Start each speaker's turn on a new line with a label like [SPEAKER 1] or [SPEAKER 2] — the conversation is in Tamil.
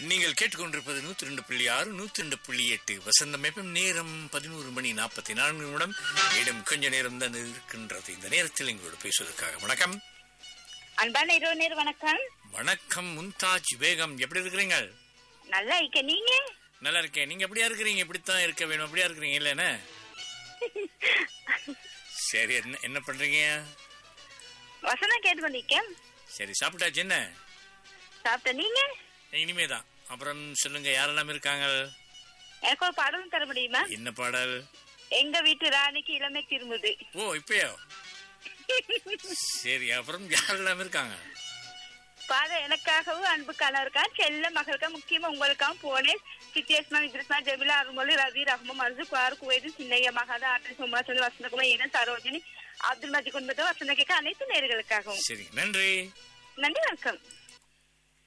[SPEAKER 1] நீங்கள் கேட்டுக்கொண்டிருப்பது நூத்தி ரெண்டு புள்ளி ஆறு நூத்தி ரெண்டு புள்ளி எட்டு வசந்தம் எப்பம் நேரம் பதினோரு மணி நாற்பத்தி நான்கு நிமிடம் இடம் கொஞ்ச நேரம் தான் இருக்கின்றது இந்த நேரத்தில் எங்களோட பேசுவதற்காக வணக்கம்
[SPEAKER 2] அன்பான இரவு நேர் வணக்கம்
[SPEAKER 1] வணக்கம் மும்தாஜ் பேகம் எப்படி இருக்கிறீங்க
[SPEAKER 2] நல்லா இருக்க நீங்க
[SPEAKER 1] நல்லா இருக்கேன் நீங்க எப்படியா இருக்கிறீங்க இப்படித்தான் இருக்க வேணும் அப்படியா இருக்கிறீங்க இல்லைன்னு சரி என்ன என்ன பண்றீங்க
[SPEAKER 2] வசனம் கேட்டுக்கொண்டிருக்க
[SPEAKER 1] சரி சாப்பிட்டாச்சு என்ன
[SPEAKER 2] சாப்பிட்ட நீங்க
[SPEAKER 1] இனிமேதான் அப்புறம் சொல்லுங்க யாரெல்லாம் இருக்காங்க
[SPEAKER 2] எனக்கு ஒரு பாடலும் தர முடியுமா
[SPEAKER 1] என்ன பாடல்
[SPEAKER 2] எங்க வீட்டு ராணிக்கு இளமை திரும்புது
[SPEAKER 1] ஓ இப்பயோ சரி அப்புறம் யாரெல்லாம் இருக்காங்க
[SPEAKER 2] பாட எனக்காகவும் அன்பு கணவருக்கா செல்ல மகளுக்கா முக்கியமா உங்களுக்காகவும் போனேன் சித்தியஸ்மா வித்ரஸ்மா ஜெமிலா அருள்மொழி ரவி ரஹ்ம மருது குவார் குவேது சின்னையா மகாதா ஆட்டன் சுமராசன் வசந்தகுமார் ஈரன் சரோஜினி அப்துல் மஜி குடும்பத்தை வசந்த கேட்க அனைத்து நேர்களுக்காகவும்
[SPEAKER 1] சரி நன்றி
[SPEAKER 2] நன்றி வணக்கம்